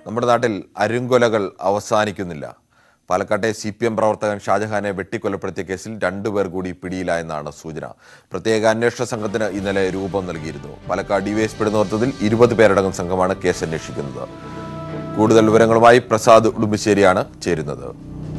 നമ്മുടെ നാട്ടിൽ അരുങ്കൊലകൾ അവസാനിക്കുന്നില്ല പാലക്കാട്ടെ സി പി എം പ്രവർത്തകൻ ഷാജഹാനെ വെട്ടിക്കൊലപ്പെടുത്തിയ കേസിൽ രണ്ടുപേർ കൂടി പിടിയിലായെന്നാണ് സൂചന പ്രത്യേക അന്വേഷണ സംഘത്തിന് ഇന്നലെ രൂപം നൽകിയിരുന്നു പാലക്കാട് ഡിവൈഎസ്പിയുടെ നേതൃത്വത്തിൽ ഇരുപത് പേരടങ്ങും സംഘമാണ് കേസ് അന്വേഷിക്കുന്നത് കൂടുതൽ വിവരങ്ങളുമായി പ്രസാദ് ഉടുമ്പശ്ശേരിയാണ് ചേരുന്നത്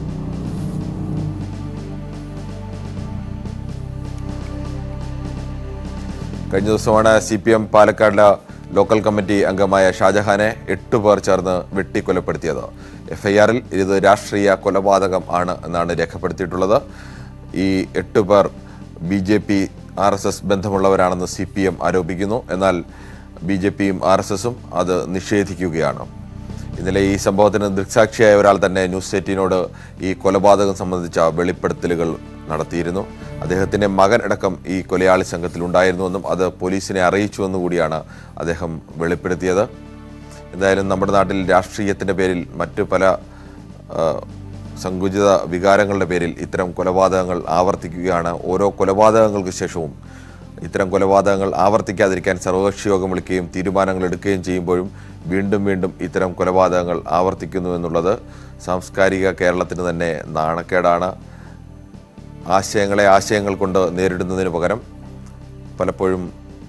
കഴിഞ്ഞ ദിവസമാണ് സി പി എം പാലക്കാടിലെ ലോക്കൽ കമ്മിറ്റി അംഗമായ ഷാജഹാനെ എട്ട് പേർ ചേർന്ന് വെട്ടിക്കൊലപ്പെടുത്തിയത് എഫ്ഐആറിൽ ഇത് രാഷ്ട്രീയ കൊലപാതകം ആണ് എന്നാണ് രേഖപ്പെടുത്തിയിട്ടുള്ളത് ഈ എട്ട് പേർ B J P R S S ബന്ധമുള്ളവരാണെന്ന് സി പി എം ആരോപിക്കുന്നു എന്നാൽ ബി ജെ പിയും ആർ എസ് എസും അത് നിഷേധിക്കുകയാണ് ഇന്നലെ ഈ സംഭവത്തിന് ദൃക്സാക്ഷിയായ ഒരാൾ തന്നെ ന്യൂസ് എയ്റ്റീനോട് ഈ കൊലപാതകം സംബന്ധിച്ച വെളിപ്പെടുത്തലുകൾ നടത്തിയിരുന്നു അദ്ദേഹത്തിന്റെ മകൻ അടക്കം ഈ കൊലയാളി സംഘത്തിൽ ഉണ്ടായിരുന്നുവെന്നും അത് പോലീസിനെ അറിയിച്ചുവെന്നും കൂടിയാണ് അദ്ദേഹം വെളിപ്പെടുത്തിയത് എന്തായാലും നമ്മുടെ നാട്ടിൽ രാഷ്ട്രീയത്തിന്റെ പേരിൽ മറ്റു പല ആ, സങ്കുചിത വികാരങ്ങളുടെ പേരിൽ ഇത്തരം കൊലപാതകങ്ങൾ ആവർത്തിക്കുകയാണ് ഓരോ കൊലപാതകങ്ങൾക്ക് ശേഷവും ഇത്തരം കൊലപാതകങ്ങൾ ആവർത്തിക്കാതിരിക്കാൻ സർവകക്ഷി യോഗം വിളിക്കുകയും തീരുമാനങ്ങൾ എടുക്കുകയും ചെയ്യുമ്പോഴും വീണ്ടും വീണ്ടും ഇത്തരം കൊലപാതകങ്ങൾ ആവർത്തിക്കുന്നു എന്നുള്ളത് സാംസ്കാരിക കേരളത്തിന് തന്നെ നാണക്കേടാണ് ആശയങ്ങളെ ആശയങ്ങൾ കൊണ്ട് നേരിടുന്നതിന് പകരം പലപ്പോഴും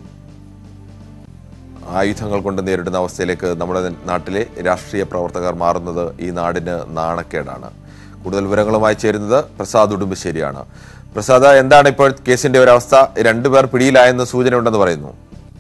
ആയുധങ്ങൾ കൊണ്ട് നേരിടുന്ന അവസ്ഥയിലേക്ക് നമ്മുടെ നാട്ടിലെ രാഷ്ട്രീയ പ്രവർത്തകർ മാറുന്നത് ഈ നാടിന് നാണക്കേടാണ് കൂടുതൽ വിവരങ്ങളുമായി ചേരുന്നത് പ്രസാദ് ഉടുമ്പശ്ശേരിയാണ് പ്രസാദ് എന്താണ് ഇപ്പോൾ കേസിന്റെ ഒരു അവസ്ഥ രണ്ടുപേർ പിടിയിലായെന്ന് സൂചനയുണ്ടെന്ന് പറയുന്നു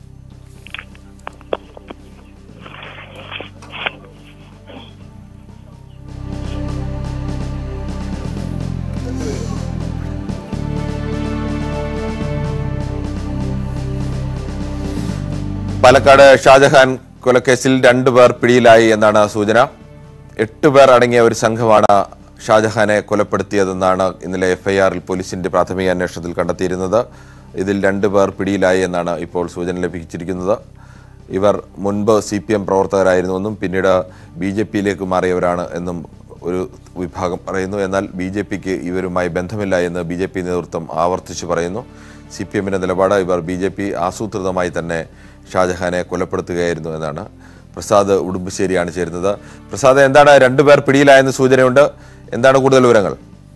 പാലക്കാട് ഷാജഹാൻ കൊലക്കേസിൽ രണ്ടുപേർ പിടിയിലായി എന്നാണ് സൂചന എട്ട് പേർ അടങ്ങിയ ഒരു സംഘമാണ് ഷാജഹാനെ കൊലപ്പെടുത്തിയതെന്നാണ് ഇന്നലെ എഫ്ഐആറിൽ പോലീസിന്റെ പ്രാഥമിക അന്വേഷണത്തിൽ കണ്ടെത്തിയിരുന്നത് ഇതിൽ രണ്ടുപേർ പിടിയിലായി എന്നാണ് ഇപ്പോൾ സൂചന ലഭിച്ചിരിക്കുന്നത് ഇവർ മുൻപ് സി പി എം പ്രവർത്തകരായിരുന്നുവെന്നും പിന്നീട് ബി ജെ പിയിലേക്ക് മാറിയവരാണ് എന്നും ഒരു വിഭാഗം പറയുന്നു എന്നാൽ ബി ജെ പിക്ക് ഇവരുമായി ബന്ധമില്ല എന്ന് ബി ജെ പി നേതൃത്വം ആവർത്തിച്ചു പറയുന്നു സി പി എമ്മിന്റെ നിലപാട് ഇവർ ബി ജെ പി ആസൂത്രിതമായി തന്നെ ഷാജഹാനെ കൊലപ്പെടുത്തുകയായിരുന്നു എന്നാണ് പ്രസാദ് ഉടുമ്പശ്ശേരിയാണ് ചേരുന്നത് പ്രസാദ് എന്താണ് രണ്ടുപേർ പിടിയിലായെന്ന് സൂചനയുണ്ട് എന്താണ് കൂടുതൽ വിവരങ്ങൾ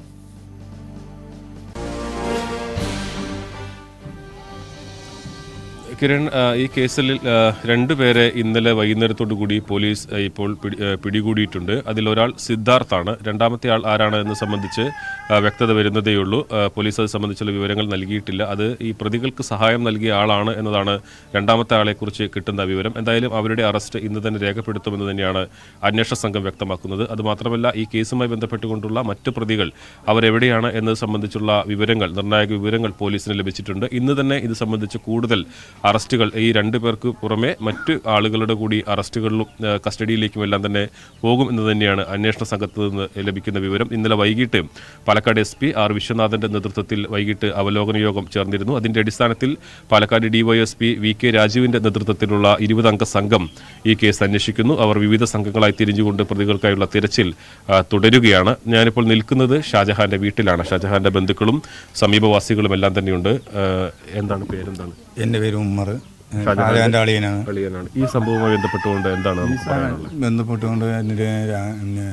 കിരൺ ആ, ഈ കേസിൽ ആ, രണ്ടുപേരെ ഇന്നലെ വൈകുന്നേരത്തോടു കൂടി പോലീസ് ആ, ഇപ്പോൾ പിടി- ആ, പിടികൂടിയിട്ടുണ്ട് അതിലൊരാൾ സിദ്ധാർത്ഥാണ് രണ്ടാമത്തെ ആൾ ആരാണ് എന്ന് സംബന്ധിച്ച് ആ, വ്യക്തത വരുന്നതേയുള്ളൂ ആ, പോലീസ് അത് സംബന്ധിച്ചുള്ള വിവരങ്ങൾ നൽകിയിട്ടില്ല അത് ഈ പ്രതികൾക്ക് സഹായം നൽകിയ ആളാണ് എന്നതാണ് രണ്ടാമത്തെ ആളെക്കുറിച്ച് കിട്ടുന്ന വിവരം എന്തായാലും അവരുടെ അറസ്റ്റ് ഇന്ന് തന്നെ രേഖപ്പെടുത്തുമെന്ന് തന്നെയാണ് അന്വേഷണ സംഘം വ്യക്തമാക്കുന്നത് അതുമാത്രമല്ല ഈ കേസുമായി ബന്ധപ്പെട്ടുകൊണ്ടുള്ള മറ്റ് പ്രതികൾ അവരെവിടെയാണ് എന്നത് സംബന്ധിച്ചുള്ള വിവരങ്ങൾ നിർണായക വിവരങ്ങൾ പോലീസിന് ലഭിച്ചിട്ടുണ്ട് ഇന്ന് തന്നെ ഇത് സംബന്ധിച്ച് കൂടുതൽ അറസ്റ്റുകൾ ഈ രണ്ടു പേർക്ക് പുറമെ മറ്റ് ആളുകളുടെ കൂടി അറസ്റ്റുകളിലും ആ, കസ്റ്റഡിയിലേക്കും എല്ലാം തന്നെ പോകും എന്ന് തന്നെയാണ് അന്വേഷണ സംഘത്തിൽ നിന്ന് ലഭിക്കുന്ന വിവരം ഇന്നലെ വൈകിട്ട് പാലക്കാട് എസ് പി ആർ വിശ്വനാഥന്റെ നേതൃത്വത്തിൽ വൈകിട്ട് അവലോകന യോഗം ചേർന്നിരുന്നു അതിന്റെ അടിസ്ഥാനത്തിൽ പാലക്കാട് ഡിവൈഎസ്പി വി കെ രാജുവിന്റെ നേതൃത്വത്തിലുള്ള ഇരുപതംഗ സംഘം ഈ കേസ് അന്വേഷിക്കുന്നു അവർ വിവിധ സംഘങ്ങളായി തിരിഞ്ഞുകൊണ്ട് പ്രതികൾക്കായുള്ള തിരച്ചിൽ ആ, തുടരുകയാണ് ഞാനിപ്പോൾ നിൽക്കുന്നത് ഷാജഹാന്റെ വീട്ടിലാണ് ഷാജഹാന്റെ ബന്ധുക്കളും സമീപവാസികളും എല്ലാം തന്നെയുണ്ട് ആ, എന്താണ് പേരെന്താണ് എൻ്റെ പേര് ഉമ്മർ ഷാജഹാൻ്റെ അളിയനാണ് കളിയനാണ് ഈ സംഭവവുമായി ബന്ധപ്പെട്ടുകൊണ്ട് എന്താണ് നമുക്ക് പറയാനുള്ളത് ബന്ധപ്പെട്ടുകൊണ്ട് എൻ്റെ രാ- പിന്നെ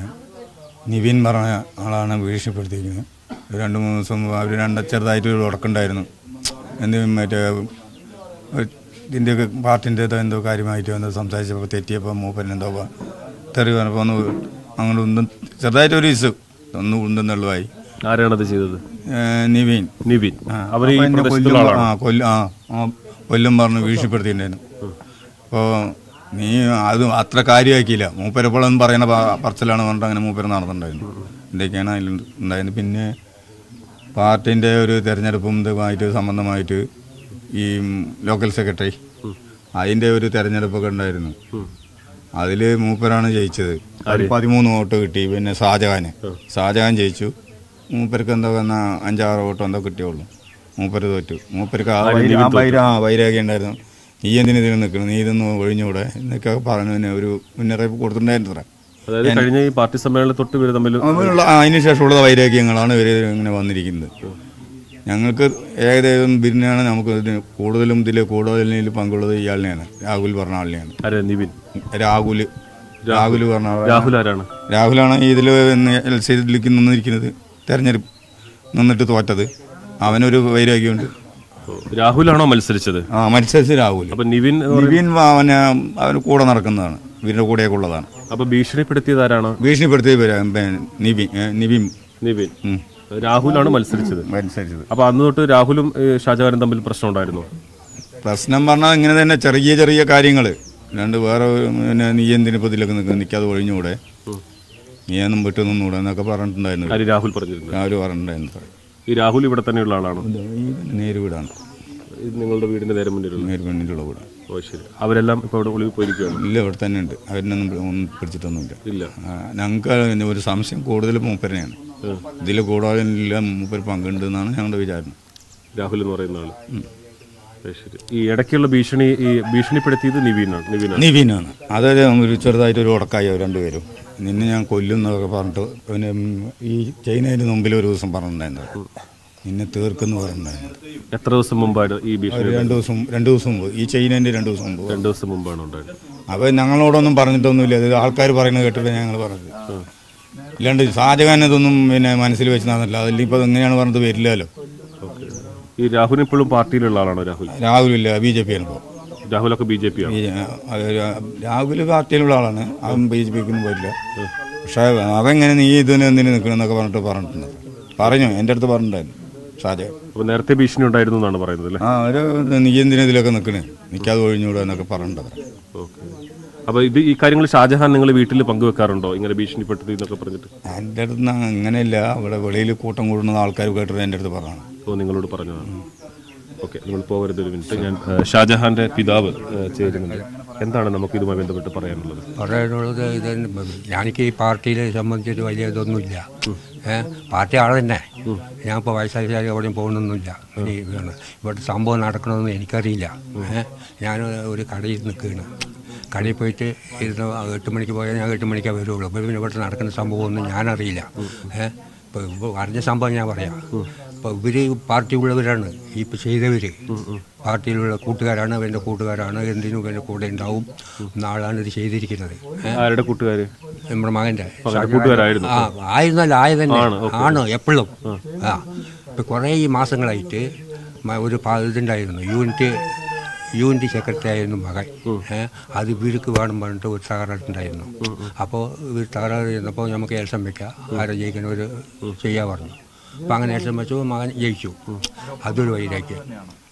നിവിൻ പറഞ്ഞ ആളാണ് ഭീഷണിപ്പെടുത്തിയിരിക്കുന്നത് ഒരു രണ്ട് മൂന്ന് ദിവസം അവർ രണ്ട് ചെറുതായിട്ട് ഒരു ഉടക്കുണ്ടായിരുന്നു എന്ത് മറ്റേ ഒരു ഇതിൻ്റെയൊക്കെ പാർട്ടിൻ്റെ എന്തോ കാര്യമായിട്ട് വന്ന് സംസാരിച്ചപ്പോൾ തെറ്റിയപ്പോൾ മൂപ്പൻ എന്തോ പ- തെറി പറഞ്ഞപ്പോൾ ഒന്ന് അങ്ങോട്ട് ഒന്നും ചെറുതായിട്ടൊരു ഇസ് ഒന്ന് ഉണ്ടെന്നുള്ളതായി ആരാണത് ചെയ്തത് നിവിൻ നിവിൻ ആ, അവർ ഈ അപ്പൊ എന്നെ പ്രദേശത്തുള്ള കൊല്ലും- ആളാണ് ആ കൊല്ലും ആ ആ, കൊല്ലും പറഞ്ഞ് ഭീഷണിപ്പെടുത്തിയിട്ടുണ്ടായിരുന്നു അപ്പോൾ നീ അത് അത്ര കാര്യമാക്കിയില്ല മൂപ്പരെപ്പോഴും പറയുന്ന പ- പറച്ചിലാണ് പറഞ്ഞിട്ട് അങ്ങനെ മൂപ്പര് നടന്നിട്ടുണ്ടായിരുന്നു എന്തൊക്കെയാണ് അതിൽ ഉണ്ടായിരുന്നത് പിന്നെ പാർട്ടിൻ്റെ ഒരു തെരഞ്ഞെടുപ്പും ഇതുമായിട്ട് സംബന്ധമായിട്ട് ഈ ലോക്കൽ സെക്രട്ടറി അതിൻ്റെ ഒരു തെരഞ്ഞെടുപ്പൊക്കെ ഉണ്ടായിരുന്നു അതിൽ മൂപ്പരാണ് ജയിച്ചത് അതിൽ പതിമൂന്ന് വോട്ട് കിട്ടി പിന്നെ ഷാജഹാന് ഷാജഹാൻ ജയിച്ചു മൂപ്പർക്ക് എന്തോ എന്നാ അഞ്ചാറ് വോട്ടോ എന്തോ കിട്ടിയുള്ളൂ മൂപ്പര് തോറ്റു മൂപ്പർക്ക് ആ വൈര ആ വൈര ആ വൈരാഗ്യ ഉണ്ടായിരുന്നു നീ എന്തിനു ഇതിന് നിൽക്കണം നീ ഇതൊന്ന് ഒഴിഞ്ഞുകൂടെ എന്നൊക്കെ പറഞ്ഞു പിന്നെ ഒരു മുന്നറിയിപ്പ് കൊടുത്തിട്ടുണ്ടായിരുന്നു അത്ര അതായത് കഴിഞ്ഞ ഈ പാർട്ടി സമ്മേളനം തൊട്ട് ഇവർ തമ്മിൽ അതിനുള്ള അതിന് ശേഷമുള്ള വൈരാഗ്യങ്ങളാണ് ഇവർ ഇങ്ങനെ വന്നിരിക്കുന്നത് ഞങ്ങൾക്ക് ഏകദേശം ബിരിനാണ് നമുക്ക് ഇതിന് കൂടുതലും ഇതിൽ കൂടുതലിൽ പങ്കുള്ളത് ഇയാളിനെയാണ് രാഹുൽ പറഞ്ഞ ആളിനെയാണ് ആരെ നിവിൻ രാഹുൽ രാഹുൽ പറഞ്ഞ രാഹുൽ ആരാണ് രാഹുലാണ് ഇതിൽ എൽ സി ഡിലേക്ക് നിന്നിരിക്കുന്നത് തെരഞ്ഞെടുപ്പ് നിന്നിട്ട് തോറ്റത് അവനൊരു വൈരാഗ്യമുണ്ട് ഓ, രാഹുലാണോ മത്സരിച്ചത് ആ മത്സരിച്ച് രാഹുൽ അപ്പൊ നിവിൻ എന്ന് പറ- നിവിൻ അവന് അവന് കൂടെ നടക്കുന്നതാണ് ഇവരുടെ കൂടെയൊക്കെ ഉള്ളതാണ് അപ്പൊ ഭീഷണിപ്പെടുത്തിയത് ആരാണ് ഭീഷണിപ്പെടുത്തിയ പേര് നിവിൻ ഏ, നിവിൻ നിവിൻ ഉം. രാഹുലാണ് മത്സരിച്ചത് മത്സരിച്ചത് അപ്പൊ അന്ന് തൊട്ട് രാഹുലും ഏ, ഷാജഹാനും തമ്മിൽ പ്രശ്നം ഉണ്ടായിരുന്നു പ്രശ്നം പറഞ്ഞാൽ ഇങ്ങനെ തന്നെ ചെറിയ ചെറിയ കാര്യങ്ങൾ രണ്ട് വേറെ പിന്നെ നീ എന്തിനിപ്പോൾ ഇതിലൊക്കെ നിൽക്കുന്നത് നിൽക്കാതെ ഒഴിഞ്ഞുകൂടെ നീ ഒന്നും വിട്ടു നിന്നൂടെ എന്നൊക്കെ പറഞ്ഞിട്ടുണ്ടായിരുന്നു ആര് രാഹുൽ പറഞ്ഞിരുന്നു രാവിലെ പറഞ്ഞിട്ടുണ്ടായിരുന്നു ഈ രാഹുൽ ഇവിടെ തന്നെയുള്ള ആളാണ് ഇത് ഈ നേര് വീടാണ് ഇത് നിങ്ങളുടെ വീടിന്റെ നേരെ മുന്നിലുള്ള നേര് പെണ്ണിലുള്ള വീട് ഓ ശരി അവരെല്ലാം ഇപ്പൊ ഇവിടെ ഒളിവിൽ പോയിരിക്കുകയാണ് ഇല്ല ഇവിടെ തന്നെ ഉണ്ട് അവരിനൊന്നും പി- ഒന്നും പിടിച്ചിട്ടൊന്നുമില്ല ഇല്ല ആ, ഞങ്ങൾക്ക് ഒരു സംശയം കൂടുതൽ മൂപ്പരനെയാണ് ഇതിൽ കൂടുതലില്ല മൂപ്പര് പങ്കുണ്ടെന്നാണ് ഞങ്ങളുടെ വിചാരം രാഹുൽ എന്ന് പറയുന്ന ആള് ഓ, ശരി ഈ ഇടയ്ക്കുള്ള ഭീഷണി ഈ ഭീഷണിപ്പെടുത്തിയത് നിവീനാണ് നിവീനാണ് നിവിനാണ് അതൊരു ഒരു ചെറുതായിട്ട് ഒരു ഉടക്കായി അവർ രണ്ടുപേരും നിന്നെ ഞാൻ കൊല്ലുന്നതൊക്കെ പറഞ്ഞിട്ട് പിന്നെ ഉം, ഈ ചൈനയുടെ മുമ്പിൽ ഒരു ദിവസം പറഞ്ഞിട്ടുണ്ടായിരുന്നു നിന്നെ തീർക്കെന്ന് പറഞ്ഞിട്ടുണ്ടായിരുന്നു എത്ര ദിവസം മുമ്പാണ് ഈ ഭീഷണി ഒരു രണ്ട് ദിവസം രണ്ട് ദിവസം മുമ്പ് ഈ ചൈനേൻ്റെ രണ്ട് ദിവസം മുമ്പ് രണ്ടു ദിവസം മുമ്പാണ് ഉണ്ടായത് അപ്പോൾ ഞങ്ങളോടൊന്നും പറഞ്ഞിട്ടൊന്നുമില്ല ഇത് ആൾക്കാർ പറയുന്നത് കേട്ടിട്ട് ഞങ്ങൾ പറഞ്ഞത് ഇല്ലാണ്ട് ഷാജഹാൻ ഇതൊന്നും പിന്നെ മനസ്സിൽ വെച്ച് നടന്നില്ല അതിൽ ഇപ്പോൾ എങ്ങനെയാണ് പറഞ്ഞത് വരില്ലല്ലോ ഓക്കെ ഈ രാഹുൽ ഇപ്പോഴും പാർട്ടിയിലുള്ള ആളാണോ രാഹുൽ രാഹുലില്ല ബി ജെ പി ആണ് ഇപ്പോൾ രാഹുലൊക്കെ ബി ജെ പി ആണ് ഈ, അത് രാ- രാഹുൽ പാർട്ടിയിലുള്ള ആളാണ് അവൻ ബി ജെ പിക്കൊന്നും പോയില്ല പക്ഷേ അവെങ്ങനെ നീ ഇതിന് എന്തിനു നിൽക്കണമെന്നൊക്കെ പറഞ്ഞിട്ട് പറഞ്ഞിട്ടുണ്ട് പറഞ്ഞു എൻ്റെ അടുത്ത് പറഞ്ഞിട്ടുണ്ടായിരുന്നു ഷാജഹാൻ അപ്പൊ നേരത്തെ ഭീഷണി ഉണ്ടായിരുന്നു എന്നാണ് പറയുന്നത് അല്ലേ ആ ഒരു നീ എന്തിനാ ഇതിലൊക്കെ നിൽക്കണേ നിൽക്കാതെ ഒഴിഞ്ഞൂടെ എന്നൊക്കെ പറഞ്ഞിട്ടത് ഓക്കെ അപ്പൊ ഇത് ഈ കാര്യങ്ങൾ ഷാജഹാൻ നിങ്ങൾ വീട്ടിൽ പങ്കുവെക്കാറുണ്ടോ ഇങ്ങനെ ഭീഷണിപ്പെടുത്തി എന്നൊക്കെ പറഞ്ഞിട്ട് എൻ്റെ അടുത്ത് നിന്ന് അങ്ങനെയല്ല ഇവിടെ വെളിയിൽ കൂട്ടം കൂടുന്ന ആൾക്കാർ കേട്ടിട്ട് എൻ്റെ അടുത്ത് പറഞ്ഞു ഓ നിങ്ങളോട് പറഞ്ഞതാണ് ഓക്കെ നിങ്ങൾ പോകരുത് ഒരു മിനിറ്റ് ഞാൻ ഏ, ഷാജഹാന്റെ പിതാവ് ഏ, ചേരുന്നുണ്ട് എന്താണ് നമുക്ക് ഇതുമായി ബന്ധപ്പെട്ട് പറയാനുള്ളത് പറയാനുള്ളത് ഇത് എനിക്ക് ഈ പാർട്ടിയെ സംബന്ധിച്ചിട്ട് വലിയ ഇതൊന്നുമില്ല ഏഹ് പാർട്ടി ആൾ തന്നെ ഞാൻ ഇപ്പോൾ വയസ്സായ എവിടെയും പോകുന്നൊന്നുമില്ല ഇനി ഇതാണ്. ഇവിടെ സംഭവം നടക്കണമെന്ന് എനിക്കറിയില്ല ഏഹ് ഞാൻ ഒരു കടയിൽ നിൽക്കുകയാണ് കടയിൽ പോയിട്ട് ഇരുന്ന് എട്ട് മണിക്ക് പോയാൽ ഞാൻ എട്ട് മണിക്കേ വരുള്ളൂ അപ്പോൾ പിന്നെ ഇവിടെ നടക്കുന്ന സംഭവമൊന്നും ഞാനറിയില്ല ഏഹ് ഇപ്പോൾ ഇപ്പോൾ അറിഞ്ഞ സംഭവം ഞാൻ പറയാം ഇപ്പോൾ ഇവർ പാർട്ടി ഉള്ളവരാണ് ഈ ഇപ്പോൾ ചെയ്തവർ പാർട്ടിയിലുള്ള കൂട്ടുകാരാണ് അവൻ്റെ കൂട്ടുകാരാണ് എന്തിനും ഇവൻ്റെ കൂടെ ഉണ്ടാവും നാളാണ് ഇത് ചെയ്തിരിക്കുന്നത് ഏഹ് ആരുടെ കൂട്ടുകാര് നമ്മുടെ മകൻ്റെ കൂട്ടുകാരായിരുന്നു ആ ആയിരുന്നല്ല ആയതന്നെ ആണ് എപ്പോഴും ആ ഇപ്പം കുറേ ഈ മാസങ്ങളായിട്ട് മ- ഒരു പ- ഇതുണ്ടായിരുന്നു യൂണിറ്റ് യൂണിറ്റ് സെക്രട്ടറി ആയിരുന്നു മകൻ ഏഹ് അത് ഇവർക്ക് വേണം പറഞ്ഞിട്ട് ഒരു തകരാറുണ്ടായിരുന്നു അപ്പോൾ ഇവർ തകരാറ് ചെയ്യുന്നപ്പോൾ നമുക്ക് എൽസം വെക്കാം ആരെ ജയിക്കുന്ന ഒരു ചെയ്യാൻ പറഞ്ഞു അപ്പം അങ്ങനെ എൽസം വെച്ചു മകൻ ജയിച്ചു അതൊരു വൈരാഗ്യം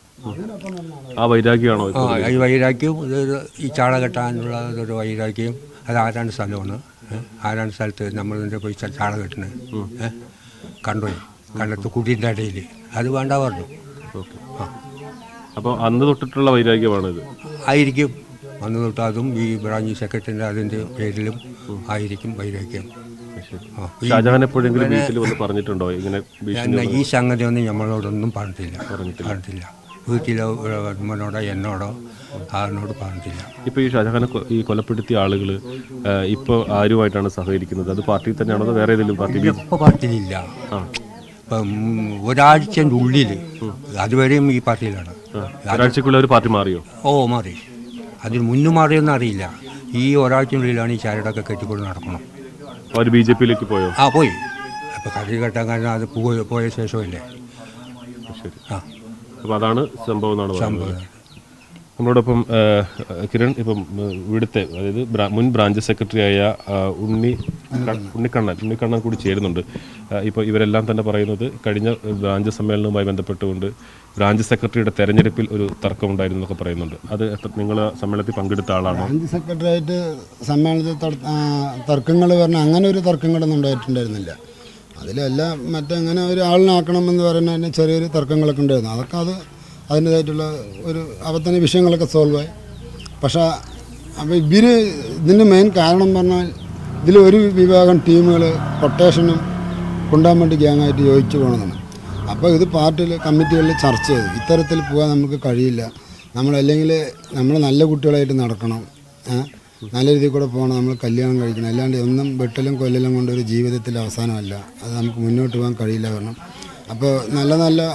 ആ വൈരാഗ്യമാണോ ആ ഈ വൈരാഗ്യം ഇതൊരു ഈ ചാള കെട്ടാനുള്ള ഒരു വൈരാഗ്യം അത് ആരാണ്ട് സ്ഥലമാണ് ഏ? ആരാണ്ട് സ്ഥലത്ത് നമ്മൾ ഇതിൻ്റെ പോയി ച- ചാള കെട്ടുന്നത് ഏഹ് കണ്ടുപോയി കണ്ടത്ത് കുടീൻ്റെ ഇടയിൽ അത് വേണ്ട പറഞ്ഞു ഓക്കെ അപ്പോൾ അന്ന് തൊട്ടിട്ടുള്ള വൈരാഗ്യമാണ് ഇത് ആയിരിക്കും അന്ന് തൊട്ട് അതും ഈ ബ്രാഞ്ച് സെക്രട്ടറിൻ്റെ അതിൻ്റെ പേരിലും ആയിരിക്കും വൈരാഗ്യം ആ ഈ- ഷാജഹാൻ എപ്പോഴെങ്കിലും വീട്ടിൽ വന്ന് പറഞ്ഞിട്ടുണ്ടോ ഇങ്ങനെ ഭീഷണി എന്നാ ഈ സംഗതിയൊന്നും നമ്മളോടൊന്നും പറഞ്ഞിട്ടില്ല പറഞ്ഞിട്ടില്ല വീട്ടിലോ ഉമ്മനോടോ എന്നോടോ ആറിനോട് പറഞ്ഞിട്ടില്ല ഇപ്പോൾ ഈ ഷാജഹാനെ കൊ- ഈ കൊലപ്പെടുത്തിയ ആളുകൾ ഇപ്പോൾ ആരുമായിട്ടാണ് സഹകരിക്കുന്നത് അത് പാർട്ടിയിൽ തന്നെയാണോ അതോ വേറെ ഏതെങ്കിലും പാർട്ടി ബി ഇപ്പോൾ പാർട്ടിയിലില്ല ഇപ്പം ഒരാഴ്ചൻ്റെ ഉള്ളിൽ അതുവരെയും ഈ പാർട്ടിയിലാണ് ഒരാഴ്ചക്കുള്ള ഒരു പാർട്ടി മാറിയോ ഓ മാറി അതിന് മുന്നും മാറിയൊന്നും അറിയില്ല ഈ ഒരാഴ്ചനുള്ളിലാണ് ഈ ചരടൊക്കെ കെട്ടിക്കൊണ്ട് നടക്കണം അവർ ബി ജെ പിയിലേക്ക് പോയോ ആ പോയി അപ്പോൾ കടി കെട്ടാൻ കാരണം അത് പോയ പോയ ശേഷമല്ലേ ശരി ആ അപ്പോൾ അതാണ് സംഭവം എന്നാണ് പറയുന്നത് സംഭവം നമ്മളോടൊപ്പം ആ, കിരൺ ഇപ്പം ആ, ഇവിടുത്തെ അതായത് ബ്രാ- മുൻ ബ്രാഞ്ച് സെക്രട്ടറിയായ ആ, ഉണ്ണി ക- ഉണ്ണിക്കണ്ണൻ ഉണ്ണിക്കണ്ണൻ കൂടി ചേരുന്നുണ്ട് ഇപ്പോൾ ഇവരെല്ലാം തന്നെ പറയുന്നത് കഴിഞ്ഞ ബ്രാഞ്ച് സമ്മേളനവുമായി ബന്ധപ്പെട്ടുകൊണ്ട് ബ്രാഞ്ച് സെക്രട്ടറിയുടെ തെരഞ്ഞെടുപ്പിൽ ഒരു തർക്കമുണ്ടായിരുന്നു എന്നൊക്കെ പറയുന്നുണ്ട് അത് നിങ്ങൾ സമ്മേളനത്തിൽ പങ്കെടുത്ത ആളാണോ ബ്രാഞ്ച് സെക്രട്ടറിയായിട്ട് സമ്മേളനത്തിൽ തർക്കങ്ങൾ പറഞ്ഞാൽ അങ്ങനെ ഒരു തർക്കങ്ങളൊന്നും ഉണ്ടായിട്ടുണ്ടായിരുന്നില്ല അതിലെല്ലാം മറ്റങ്ങനെ ഒരു ആളിനാക്കണമെന്ന് പറയുന്നതിന് ചെറിയൊരു തർക്കങ്ങളൊക്കെ ഉണ്ടായിരുന്നു അതൊക്കെ അത് അതിൻ്റേതായിട്ടുള്ള ഒരു അപ്പോൾ തന്നെ വിഷയങ്ങളൊക്കെ സോൾവ് ആയി പക്ഷേ അപ്പോൾ ഇവർ ഇതിൻ്റെ മെയിൻ കാരണം പറഞ്ഞാൽ ഇതിൽ ഒരു വിഭാഗം ടീമുകൾ കൊട്ടേഷനും കുണ്ടാമ്പണ്ടി ഗ്യാങ്ങായിട്ട് യോജിച്ച് പോകണമെന്നാണ് അപ്പോൾ ഇത് പാർട്ടിയിൽ കമ്മിറ്റികളിൽ ചർച്ച ചെയ്തു ഇത്തരത്തിൽ പോകാൻ നമുക്ക് കഴിയില്ല നമ്മളല്ലെങ്കിൽ നമ്മൾ നല്ല കുട്ടികളായിട്ട് നടക്കണം ഏ? നല്ല രീതിയിൽ കൂടെ പോകണം നമ്മൾ കല്യാണം കഴിക്കണം അല്ലാണ്ട് ഒന്നും വെട്ടലും കൊല്ലലും കൊണ്ട് ഒരു ജീവിതത്തിൽ അവസാനമല്ല അത് നമുക്ക് മുന്നോട്ട് പോകാൻ കഴിയില്ല കാരണം അപ്പോൾ നല്ല നല്ല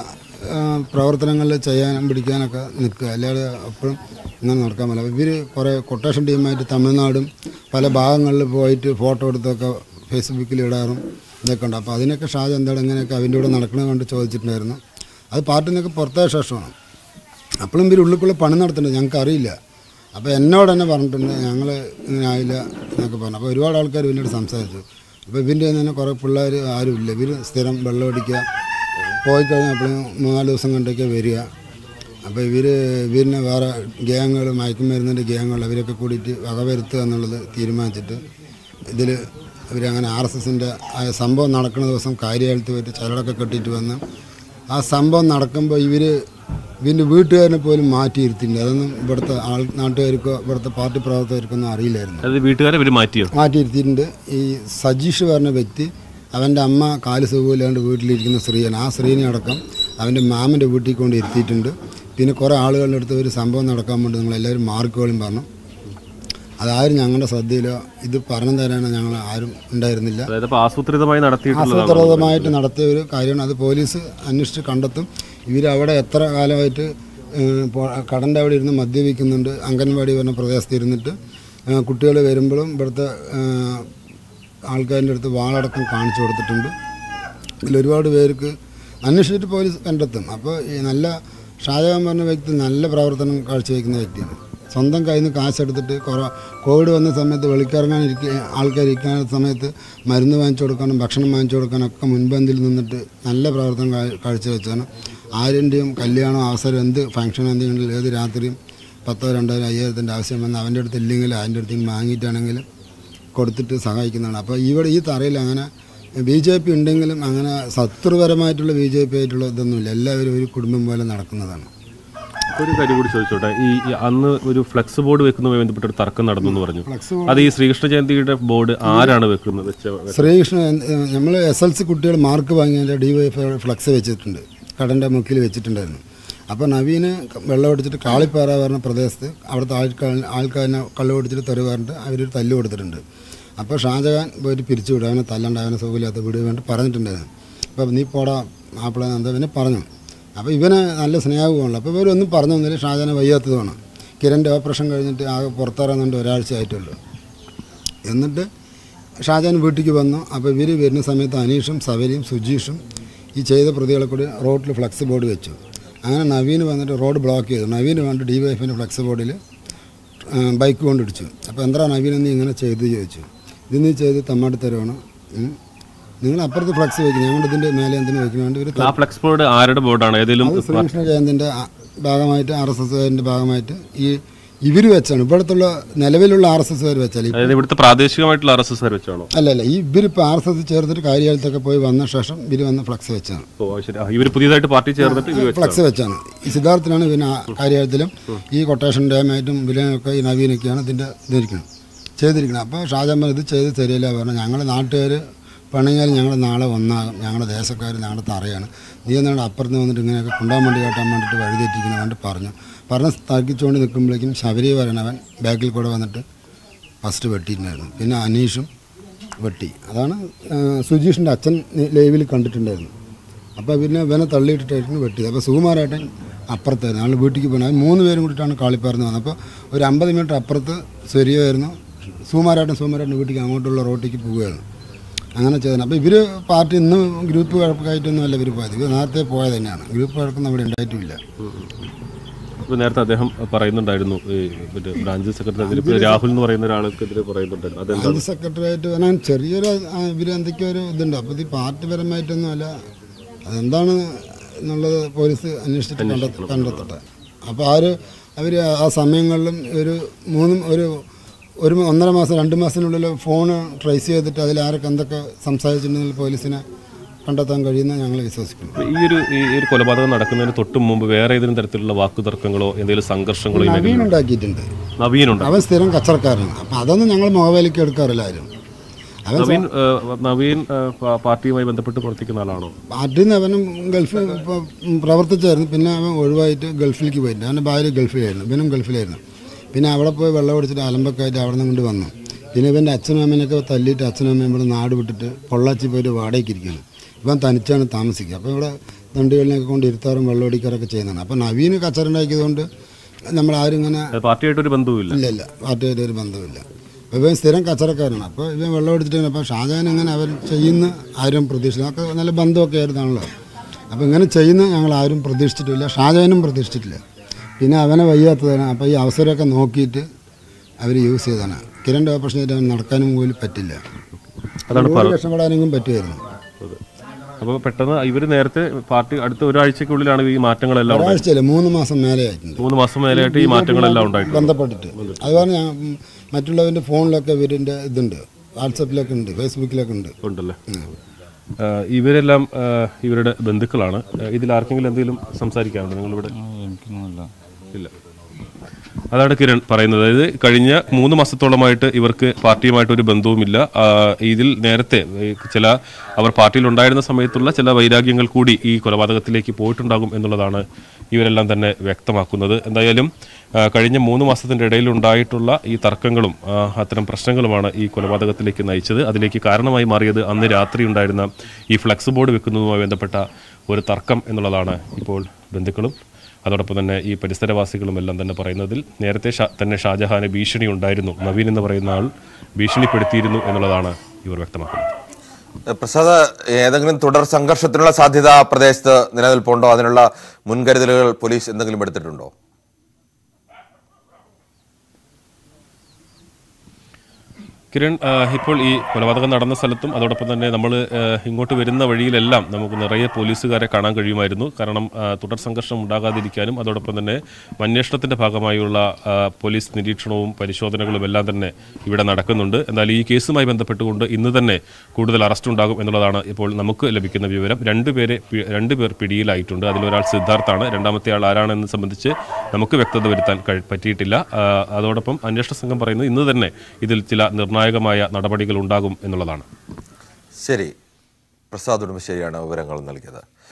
പ്രവർത്തനങ്ങളിൽ ചെയ്യാനും പിടിക്കാനൊക്കെ നിൽക്കുക അല്ലാതെ എപ്പോഴും ഇങ്ങനെ നടക്കാൻ പറ്റില്ല ഇവർ കുറേ കൊട്ടേഷൻ ടീമായിട്ട് തമിഴ്നാടും പല ഭാഗങ്ങളിൽ പോയിട്ട് ഫോട്ടോ എടുത്തൊക്കെ ഫേസ്ബുക്കിൽ ഇടാറും ഇതൊക്കെ ഉണ്ട് അപ്പോൾ അതിനൊക്കെ ഷാജ എന്താണ് ഇങ്ങനെയൊക്കെ അവൻ്റെ കൂടെ നടക്കണത് കൊണ്ട് ചോദിച്ചിട്ടുണ്ടായിരുന്നു അത് പാർട്ടിയിൽ നിന്നൊക്കെ പുറത്തായ ശേഷമാണ് അപ്പോഴും ഇവർ ഉള്ളിക്കുള്ള പണി നടത്തുന്നുണ്ട് ഞങ്ങൾക്ക് അറിയില്ല അപ്പോൾ എന്നോട് തന്നെ പറഞ്ഞിട്ടുണ്ട് ഞങ്ങൾ ഇങ്ങനെ ആയില്ല എന്നൊക്കെ പറഞ്ഞു അപ്പോൾ ഒരുപാട് ആൾക്കാർ പിന്നീട് സംസാരിച്ചു അപ്പോൾ ഇവൻ്റെ തന്നെ കുറേ പിള്ളേർ ആരും ഇല്ല ഇവർ സ്ഥിരം വെള്ളം അടിക്കുക പോയി കഴിഞ്ഞാൽ അപ്പോഴും മൂന്നാല് ദിവസം കണ്ടൊക്കെ വരിക അപ്പോൾ ഇവർ ഇവരിനെ വേറെ ഗ്യാങ്ങുകൾ മയക്കുമരുന്നിൻ്റെ ഗ്യാങ്ങുകൾ അവരൊക്കെ കൂടിയിട്ട് വകവരുത്തുക എന്നുള്ളത് തീരുമാനിച്ചിട്ട് ഇതിൽ ഇവരങ്ങനെ ആർ എസ് എസിൻ്റെ സംഭവം നടക്കുന്ന ദിവസം കാര്യകാലത്ത് പോയിട്ട് ചരടൊക്കെ കെട്ടിയിട്ട് വന്ന് ആ സംഭവം നടക്കുമ്പോൾ ഇവർ ഇവൻ്റെ വീട്ടുകാരനെ പോലും മാറ്റിയിരുത്തിയിട്ടുണ്ട് അതൊന്നും ഇവിടുത്തെ ആൾ നാട്ടുകാർക്കോ ഇവിടുത്തെ പാർട്ടി പ്രവർത്തകർക്കോ ഒന്നും അറിയില്ലായിരുന്നു അത് വീട്ടുകാരെ ഇവർ മാറ്റിയോ മാറ്റിയിരുത്തിയിട്ടുണ്ട് ഈ സജീഷ് പറഞ്ഞ വ്യക്തി അവൻ്റെ അമ്മ കാല് സുഖമില്ലാണ്ട് വീട്ടിലിരിക്കുന്ന സ്ത്രീയാണ് ആ സ്ത്രീനെ അടക്കം അവൻ്റെ മാമൻ്റെ വീട്ടിൽ കൊണ്ട് ഇരുത്തിയിട്ടുണ്ട് പിന്നെ കുറേ ആളുകളുടെ അടുത്ത് ഒരു സംഭവം നടക്കാൻ വേണ്ടി നിങ്ങളെല്ലാവരും മാർക്കോളും പറഞ്ഞു അതാരും ഞങ്ങളുടെ ശ്രദ്ധയിലോ ഇത് പറഞ്ഞു തരാനോ ഞങ്ങൾ ആരും ഉണ്ടായിരുന്നില്ല അതായത് അപ്പോൾ ആസൂത്രിതമായി നടത്തിയിട്ടുള്ളതാണ് ആസൂത്രിതമായിട്ട് നടത്തിയ ഒരു കാര്യമാണ് അത് പോലീസ് അന്വേഷിച്ച് കണ്ടെത്തും ഇവരവിടെ എത്ര കാലമായിട്ട് കടൻ്റെ അവിടെ ഇരുന്ന് മദ്യപിക്കുന്നുണ്ട് അംഗൻവാടി പറഞ്ഞ പ്രദേശത്ത് ഇരുന്നിട്ട് കുട്ടികൾ വരുമ്പോഴും ഇവിടുത്തെ ഏഹ്, ആൾക്കാരുടെ അടുത്ത് വാളടക്കം കാണിച്ചു കൊടുത്തിട്ടുണ്ട് ഇതിൽ ഒരുപാട് പേർക്ക് അന്വേഷിച്ചിട്ട് പോലീസ് കണ്ടെത്തും അപ്പോൾ ഈ നല്ല ഷാജഹാൻ പറഞ്ഞ വ്യക്തി നല്ല പ്രവർത്തനം കാഴ്ചവെക്കുന്ന വ്യക്തിയാണ് സ്വന്തം കയ്യിൽ നിന്ന് കാശെടുത്തിട്ട് കുറേ കോവിഡ് വന്ന സമയത്ത് വെളിക്കിറങ്ങാൻ ഇരിക്ക ആൾക്കാർ ഇരിക്കുന്ന സമയത്ത് മരുന്ന് വാങ്ങിച്ചു കൊടുക്കാനും ഭക്ഷണം വാങ്ങിച്ചു കൊടുക്കാനൊക്കെ മുൻപന്തിൽ നിന്നിട്ട് നല്ല പ്രവർത്തനം കാ- കാഴ്ചവെച്ചാണ് ആരിൻ്റെയും കല്യാണം അവസരം എന്ത് ഫംഗ്ഷൻ എന്തെങ്കിലും ഏത് രാത്രിയും പത്തോ രണ്ടായിരം അയ്യായിരത്തിൻ്റെ ആവശ്യം വന്ന് അവൻ്റെ അടുത്ത് ഇല്ലെങ്കിൽ അതിൻ്റെ അടുത്ത് വാങ്ങിയിട്ടാണെങ്കിലും കൊടുത്തിട്ട് സഹായിക്കുന്നതാണ് അപ്പോൾ ഇവിടെ ഈ തറയിൽ അങ്ങനെ ബി ജെ പി ഉണ്ടെങ്കിലും അങ്ങനെ ശത്രുപരമായിട്ടുള്ള ബി ജെ പി ആയിട്ടുള്ള ഇതൊന്നുമില്ല എല്ലാവരും ഒരു കുടുംബം പോലെ നടക്കുന്നതാണ് ഒരു കാര്യം കൂടി ചോദിച്ചോട്ടെ ഈ ഈ അന്ന് ഒരു ഫ്ലെക്സ് ബോർഡ് വെക്കുന്നതുമായി ബന്ധപ്പെട്ട ഒരു തർക്കം നടന്നു എന്ന് പറഞ്ഞു അത് ഈ ശ്രീകൃഷ്ണ ജയന്തിയുടെ ബോർഡ് ആരാണ് വെക്കുന്നത് വെച്ച ശ്രീകൃഷ്ണൻ നമ്മൾ എസ് എൽ സി കുട്ടികൾ മാർക്ക് വാങ്ങിയതിൻ്റെ ഡി വൈ എഫ് ഫ്ലക്സ് വെച്ചിട്ടുണ്ട് കടൻ്റെ മുക്കിൽ വെച്ചിട്ടുണ്ടായിരുന്നു അപ്പോൾ നവീന് വെള്ളം അടിച്ചിട്ട് കാളിപ്പാറ പറഞ്ഞ പ്രദേശത്ത് അവിടുത്തെ ആൾക്കാർ ആൾക്കാരിനെ കള്ളു പിടിച്ചിട്ട് തെറി പറഞ്ഞിട്ട് അവരൊരു തല്ല് കൊടുത്തിട്ടുണ്ട് അപ്പോൾ ഷാജഹാൻ പോയിട്ട് പിരിച്ചു വിടും അവനെ തല്ലണ്ട അവനെ സുഖമില്ലാത്ത വിടുക വേണ്ടി പറഞ്ഞിട്ടുണ്ടായിരുന്നു അപ്പോൾ നീ പോടാ മാപ്പിള എന്താ പിന്നെ പറഞ്ഞു അപ്പോൾ ഇവന് നല്ല സ്നേഹവുമുള്ളു അപ്പോൾ ഇവരൊന്നും പറഞ്ഞു തന്നില്ല ഷാജഹാനെ വയ്യാത്തതുമാണ് കിരൻ്റെ ഓപ്പറേഷൻ കഴിഞ്ഞിട്ട് ആകെ പുറത്തിറങ്ങുന്നുണ്ട് ഒരാഴ്ച ആയിട്ടുള്ളൂ എന്നിട്ട് ഷാജഹാൻ വീട്ടിലേക്ക് വന്നു അപ്പോൾ ഇവർ വരുന്ന സമയത്ത് അനീഷും സവരിയും സുജീഷും ഈ ചെയ്ത പ്രതികളെ കൂടി റോഡിൽ ഫ്ലക്സ് ബോർഡ് വെച്ചു അങ്ങനെ നവീന് വന്നിട്ട് റോഡ് ബ്ലോക്ക് ചെയ്തു നവീന് വന്നിട്ട് ഡി വൈ എഫിൻ്റെ ഫ്ലക്സ് ബോർഡിൽ ബൈക്ക് കൊണ്ട് ഇടിച്ചു അപ്പോൾ എന്താ നവീൻ നീ ഇങ്ങനെ ചെയ്ത് ചോദിച്ചു ഇത് നീ ചെയ്ത് തമ്മാടി തരുവാണ് നിങ്ങൾ അപ്പുറത്ത് ഫ്ലക്സ് വയ്ക്കും ഞങ്ങളുടെ ഇതിൻ്റെ മേലെ എന്തിനു വയ്ക്കുന്നുണ്ട് ഇവർ ആ ഫ്ലെക്സ് ബോർഡ് ആരുടെ ബോർഡാണ് ഏതെങ്കിലും അത് ശ്രീകൃഷ്ണ ജയന്തിൻ്റെ ഭാഗമായിട്ട് ആർ എസ് എസ്കാരൻ്റെ ഭാഗമായിട്ട് ഈ ഇവർ വെച്ചാണ് ഇവിടുത്തുള്ള നിലവിലുള്ള ആർ എസ് എസ്കാർ വെച്ചാൽ ഈ അതായത് ഇവിടുത്തെ പ്രാദേശികമായിട്ടുള്ള ആർ എസ് എസ് വെച്ചാണോ അല്ല അല്ല ഈ ഇവരിപ്പോൾ ആർ എസ് എസ് ചേർത്തിട്ട് കാര്യകാലത്തൊക്കെ പോയി വന്ന ശേഷം ഇവർ വന്ന് ഫ്ലക്സ് വെച്ചാണ് ഓ ശരി ഇവർ പുതിയതായിട്ട് പാർട്ടി ചേർന്നിട്ട് ഇവർ വെച്ചു ഫ്ലക്സ് വെച്ചാണ് ഈ സിദ്ധാർത്ഥനാണ് പിന്നെ കാര്യത്തിലും ഈ കൊട്ടേഷൻ ഡാമായിട്ടും വിലനൊക്കെ ഈ നവീനൊക്കെയാണ് ഇതിൻ്റെ ഇതിരിക്കുന്നത് ചെയ്തിരിക്കുന്നത് അപ്പോൾ ഷാജാൻ ഇത് ചെയ്ത് തരില്ല പറഞ്ഞു ഞങ്ങളുടെ നാട്ടുകാർ പണിയാൽ ഞങ്ങൾ നാളെ ഒന്നാകും ഞങ്ങളുടെ ദേശക്കാർ ഞങ്ങളുടെ തറയാണ് നീ എന്നാണ് അപ്പുറത്ത് വന്നിട്ട് ഇങ്ങനെയൊക്കെ കൊണ്ടുപോകാൻ വേണ്ടി കേട്ടാൻ വേണ്ടിയിട്ട് വഴിതെറ്റിക്കുന്ന വേണ്ടി പറഞ്ഞു പറഞ്ഞ് തർക്കിച്ചുകൊണ്ട് നിൽക്കുമ്പോഴേക്കും ശബരി വരണവൻ ബാക്കിൽ കൂടെ വന്നിട്ട് ഫസ്റ്റ് വെട്ടിയിട്ടുണ്ടായിരുന്നു പിന്നെ അനീഷും വെട്ടി അതാണ് ആ, സുജീഷിൻ്റെ അച്ഛൻ ലൈവിൽ കണ്ടിട്ടുണ്ടായിരുന്നു അപ്പോൾ പിന്നെ ഇവനെ തള്ളിയിട്ടിട്ടായിരുന്നു വെട്ടിയത് അപ്പോൾ സുകുമാരേട്ടൻ അപ്പുറത്തായിരുന്നു ഞങ്ങൾ വീട്ടിലേക്ക് പോകണം അത് മൂന്ന് പേരും കൂടിയിട്ടാണ് കാളിപ്പാർന്ന് വന്നത് അപ്പോൾ ഒരു അമ്പത് മീറ്റർ അപ്പുറത്ത് സ്വരിയായിരുന്നു സുകുമാരേട്ടൻ സുകുമാരേട്ടൻ വീട്ടിലേക്ക് അങ്ങോട്ടുള്ള റോട്ടിലേക്ക് പോവുകയായിരുന്നു അങ്ങനെ ചെയ്തത് അപ്പോൾ ഇവർ പാർട്ടി ഇന്ന് ഗ്രൂപ്പ് വഴക്കായിട്ടൊന്നും അല്ല ഇവർ പോയത് ഇവർ നേരത്തെ പോയത് തന്നെയാണ് ഗ്രൂപ്പ് വഴക്കൊന്നും അവിടെ ഉണ്ടായിട്ടുമില്ല ഇപ്പൊ നേരത്തെ അദ്ദേഹം പറയുന്നുണ്ടായിരുന്നു ഈ മറ്റേ ബ്രാഞ്ച് സെക്രട്ടറി ഇപ്പൊ രാഹുൽ എന്ന് പറയുന്ന ഒരാൾക്കെതിരെ പറയുന്നുണ്ടായിരുന്നു അതെന്താ ബ്രാഞ്ച് സെക്രട്ടറി ആയിട്ട് വരാൻ ചെറിയൊരു ഇവർ എന്തൊക്കെയോ ഒരു ഇതുണ്ട് അപ്പോൾ ഇത് പാർട്ടി പരമായിട്ടൊന്നും അല്ല അതെന്താണ് എന്നുള്ളത് പോലീസ് അന്വേഷിച്ചിട്ട് കണ്ടെത്ത കണ്ടെത്തട്ടെ അപ്പോൾ ആര് അവർ ആ സമയങ്ങളിലും ഒരു മൂന്നും ഒരു ഒരു ഒന്നര മാസം രണ്ട് മാസത്തിനുള്ളിൽ ഫോൺ ട്രേസ് ചെയ്തിട്ട് അതിൽ ആരൊക്കെ എന്തൊക്കെ സംസാരിച്ചിട്ടുണ്ടെങ്കിൽ പോലീസിനെ കണ്ടെത്താൻ കഴിയുന്ന ഞങ്ങൾ വിശ്വസിക്കുന്നു ഇപ്പൊ ഈ ഒരു ഈ ഒരു കൊലപാതകം നടക്കുന്നതിന് തൊട്ട് മുമ്പ് വേറെ ഏതെങ്കിലും തരത്തിലുള്ള വാക്കുതർക്കങ്ങളോ എന്തെങ്കിലും സംഘർഷങ്ങളോ ഈ നവീൻ മേഖലയിൽ ഉണ്ടാക്കിയിട്ടുണ്ട് നവീനുണ്ട് അവൻ സ്ഥിരം കച്ചറക്കാരനാണ് അപ്പം അതൊന്നും ഞങ്ങൾ മുഖവേലിക്ക് എടുക്കാറില്ല ആരും അവൻ നവീൻ ഏഹ്, നവീൻ ഏഹ്, പാ- പാർട്ടിയുമായി ബന്ധപ്പെട്ട് പ്രവർത്തിക്കുന്ന ആളാണോ പാർട്ടിയിൽ നിന്ന് അവനും ഗൾഫിൽ ഇപ്പോൾ പ്രവർത്തിച്ചായിരുന്നു പിന്നെ അവൻ ഒഴിവായിട്ട് ഗൾഫിലേക്ക് പോയിട്ടുണ്ട് അവൻ്റെ ഭാര്യ ഗൾഫിലായിരുന്നു ഇവനും ഗൾഫിലായിരുന്നു പിന്നെ അവിടെ പോയി വെള്ളം അടിച്ചിട്ട് അലമ്പൊക്കെയായിട്ട് അവിടെ നിന്ന് കൊണ്ട് വന്നു പിന്നെ ഇവൻ്റെ അച്ഛനും അമ്മേനൊക്കെ തല്ലിയിട്ട് അച്ഛനും അമ്മയും ഇവിടെ നാട് വിട്ടിട്ട് പൊള്ളാച്ചി പോയിട്ട് വാടകയ്ക്ക് ഇരിക്കുകയാണ് ഇവൻ തനിച്ചാണ് താമസിക്കുക അപ്പോൾ ഇവിടെ തണ്ടികളിലൊക്കെ കൊണ്ട് ഇരുത്താറും വെള്ളമടിക്കാറൊക്കെ ചെയ്യുന്നതാണ് അപ്പോൾ നവീന് കച്ചറ ഉണ്ടാക്കിയതുകൊണ്ട് നമ്മളാരും ഇങ്ങനെ അത് പാർട്ടിയായിട്ടൊരു ബന്ധവുമില്ല ഇല്ല ഇല്ല പാർട്ടിയായിട്ട് ഒരു ബന്ധമില്ല അപ്പോൾ ഇവൻ സ്ഥിരം കച്ചറക്കാരനാണ് അപ്പോൾ ഇവൻ വെള്ളം എടുത്തിട്ട് അപ്പോൾ ഷാജഹാൻ എങ്ങനെ അവർ ചെയ്യുന്ന ആരും പ്രതീക്ഷിച്ചു അതൊക്കെ നല്ല ബന്ധമൊക്കെ ആയിരുന്നാണല്ലോ അപ്പോൾ ഇങ്ങനെ ചെയ്യുന്ന ഞങ്ങൾ ആരും പ്രതീക്ഷിച്ചിട്ടില്ല ഷാജഹാനും പ്രതീക്ഷിച്ചിട്ടില്ല പിന്നെ അവനെ വയ്യാത്തതാണ് അപ്പോൾ ഈ അവസരമൊക്കെ നോക്കിയിട്ട് അവർ യൂസ് ചെയ്തതാണ് കിരണിൻ്റെ ഓപ്പറേഷൻ ചെയ്തിട്ട് അവൻ നടക്കാനും പോലും പറ്റില്ല അതാണ് ഒരുപാട് രക്ഷപ്പെടാനെങ്കിലും പറ്റുമായിരുന്നു അപ്പോൾ പെട്ടെന്ന് ഇവർ നേരത്തെ പാർട്ടി അടുത്ത ഒരാഴ്ചക്കുള്ളിലാണ് ഈ മാറ്റങ്ങളെല്ലാം ഉണ്ടായത് ഒരാഴ്ചയല്ല മൂന്ന് മാസം മേലെ ആയിട്ടുണ്ട് മൂന്ന് മാസം മേലെയായിട്ട് ഈ മാറ്റങ്ങളെല്ലാം ഉണ്ടായിട്ടുണ്ട് ബന്ധപ്പെട്ടിട്ട് അതുപോലെ ഞാൻ ഉം, മറ്റുള്ളവൻ്റെ ഫോണിലൊക്കെ ഇവരിൻ്റെ ഇതുണ്ട് വാട്സപ്പിലൊക്കെ ഉണ്ട് ഫേസ്ബുക്കിലൊക്കെ ഉണ്ട് ഉണ്ടല്ലേ ആ, ഇവരെല്ലാം ആ, ഇവരുടെ ബന്ധുക്കളാണ് ആ, ഇതിൽ ആർക്കെങ്കിലും എന്തെങ്കിലും സംസാരിക്കാറുണ്ടോ നിങ്ങളിവിടെ എനിക്കൊന്നുമില്ല ഇല്ല അതാണ് കിരൺ പറയുന്നത് അതായത് കഴിഞ്ഞ മൂന്ന് മാസത്തോളമായിട്ട് ഇവർക്ക് പാർട്ടിയുമായിട്ട് ഒരു ബന്ധവുമില്ല ആ, ഇതിൽ നേരത്തെ ഈ ചില അവർ പാർട്ടിയിൽ ഉണ്ടായിരുന്ന സമയത്തുള്ള ചില വൈരാഗ്യങ്ങൾ കൂടി ഈ കൊലപാതകത്തിലേക്ക് പോയിട്ടുണ്ടാകും എന്നുള്ളതാണ് ഇവരെല്ലാം തന്നെ വ്യക്തമാക്കുന്നത് എന്തായാലും ആ, കഴിഞ്ഞ മൂന്ന് മാസത്തിൻ്റെ ഇടയിൽ ഉണ്ടായിട്ടുള്ള ഈ തർക്കങ്ങളും ആ, അത്തരം പ്രശ്നങ്ങളുമാണ് ഈ കൊലപാതകത്തിലേക്ക് നയിച്ചത് അതിലേക്ക് കാരണമായി മാറിയത് അന്ന് രാത്രി ഉണ്ടായിരുന്ന ഈ ഫ്ലെക്സ് ബോർഡ് വെക്കുന്നതുമായി ബന്ധപ്പെട്ട ഒരു തർക്കം എന്നുള്ളതാണ് ഇപ്പോൾ ബന്ധുക്കളും അതോടൊപ്പം തന്നെ ഈ പരിസരവാസികളും എല്ലാം തന്നെ പറയുന്നതിൽ നേരത്തെ ഷാ തന്നെ ഷാജഹാന് ഭീഷണി ഉണ്ടായിരുന്നു നവീൻ എന്ന് പറയുന്ന ആൾ ഭീഷണിപ്പെടുത്തിയിരുന്നു എന്നുള്ളതാണ് ഇവർ വ്യക്തമാക്കുന്നത് പ്രസാദ് ഏതെങ്കിലും തുടർ സംഘർഷത്തിനുള്ള സാധ്യത ആ പ്രദേശത്ത് നിലനിൽപ്പുണ്ടോ അതിനുള്ള മുൻകരുതലുകൾ പോലീസ് എന്തെങ്കിലും എടുത്തിട്ടുണ്ടോ കിരൺ ആ, ഇപ്പോൾ ഈ കൊലപാതകം നടന്ന സ്ഥലത്തും അതോടൊപ്പം തന്നെ നമ്മൾ ഇങ്ങോട്ട് വരുന്ന വഴിയിലെല്ലാം നമുക്ക് നിറയെ പോലീസുകാരെ കാണാൻ കഴിയുമായിരുന്നു കാരണം ആ, തുടർ സംഘർഷം ഉണ്ടാകാതിരിക്കാനും അതോടൊപ്പം തന്നെ അന്വേഷണത്തിന്റെ ഭാഗമായുള്ള ആ, പോലീസ് നിരീക്ഷണവും പരിശോധനകളും എല്ലാം തന്നെ ഇവിടെ നടക്കുന്നുണ്ട് എന്നാൽ ഈ കേസുമായി ബന്ധപ്പെട്ടുകൊണ്ട് ഇന്ന് തന്നെ കൂടുതൽ അറസ്റ്റ് ഉണ്ടാകും എന്നുള്ളതാണ് ഇപ്പോൾ നമുക്ക് ലഭിക്കുന്ന വിവരം രണ്ടുപേരെ പി- രണ്ടുപേർ പിടിയിലായിട്ടുണ്ട് അതിലൊരാൾ സിദ്ധാർത്ഥാണ് രണ്ടാമത്തെ ആൾ ആരാണെന്ന് സംബന്ധിച്ച് നമുക്ക് വ്യക്തത വരുത്താൻ കഴി- പറ്റിയിട്ടില്ല ആ, അതോടൊപ്പം അന്വേഷണ സംഘം പറയുന്നത് ഇന്ന് തന്നെ ഇതിൽ ചില നിർണായകമായ നടപടികൾ ഉണ്ടാകും എന്നുള്ളതാണ് ശരി പ്രസാദ് ഉടുമ്പശ്ശേരിയാണ് വിവരങ്ങൾ നൽകിയത്